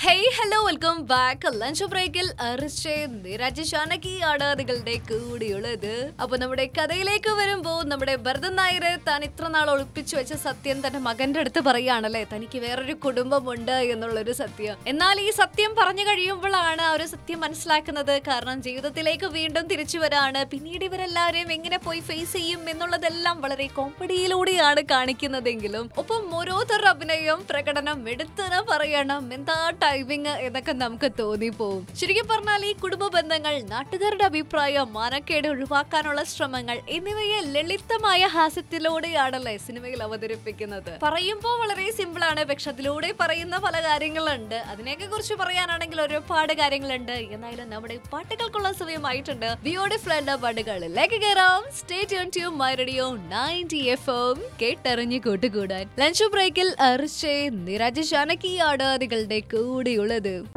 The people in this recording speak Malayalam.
hey hello welcome back lunch ബ്രേക്കിൽ നിരജാനകിയാണ് നിങ്ങളുടെ കൂടിയുള്ളത് അപ്പൊ നമ്മുടെ കഥയിലേക്ക് വരുമ്പോ നമ്മുടെ ഭരതൻ നായര് താൻ ഇത്ര നാൾ ഒളിപ്പിച്ചു വെച്ച സത്യം തന്റെ മകന്റെ അടുത്ത് പറയാണല്ലേ തനിക്ക് വേറൊരു കുടുംബമുണ്ട് എന്നുള്ളൊരു സത്യം എന്നാൽ ഈ സത്യം പറഞ്ഞു കഴിയുമ്പോഴാണ് ആ ഒരു സത്യം മനസ്സിലാക്കുന്നത് കാരണം ജീവിതത്തിലേക്ക് വീണ്ടും തിരിച്ചു വരാണ് പിന്നീട് ഇവരെല്ലാവരെയും എങ്ങനെ പോയി ഫേസ് ചെയ്യും എന്നുള്ളതെല്ലാം വളരെ കോമഡിയിലൂടെയാണ് കാണിക്കുന്നതെങ്കിലും ഒപ്പം ഓരോരുത്തരുടെ അഭിനയം പ്രകടനം എടുത്തെന്ന് പറയണം എന്താ ടൈമിങ് എന്നൊക്കെ നമുക്ക് തോന്നിപ്പോവും ശരിക്കും പറഞ്ഞാൽ ഈ കുടുംബ ബന്ധങ്ങൾ നാട്ടുകാരുടെ അഭിപ്രായം മാനക്കേട് ഒഴിവാക്കാനുള്ള ശ്രമങ്ങൾ എന്നിവയെ ലളിതമായ ഹാസ്യത്തിലൂടെയാണല്ലേ സിനിമയിൽ അവതരിപ്പിക്കുന്നത് പറയുമ്പോൾ വളരെ സിമ്പിൾ ആണ് പക്ഷെ അതിലൂടെ പറയുന്ന പല കാര്യങ്ങളുണ്ട് അതിനെയൊക്കെ കുറിച്ച് പറയാനാണെങ്കിൽ ഒരുപാട് കാര്യങ്ങളുണ്ട് എന്നാലും നമ്മുടെ പാട്ടുകൾക്കുള്ള സമയമായിട്ടുണ്ട് ബ്യൂട്ടിഫുൾ ആയിട്ടുള്ള പാട്ടുകളിലേക്ക് കയറാം stay tune to my radio ninety F M കേട്ടറിഞ്ഞ് കൂട്ടുകൂടാൻ ലഞ്ച് ബ്രേക്കിൽ അർച്ചേ നിരാജ് ജാനകിയാണ് നിങ്ങളുടെ കൂടെയുള്ളത്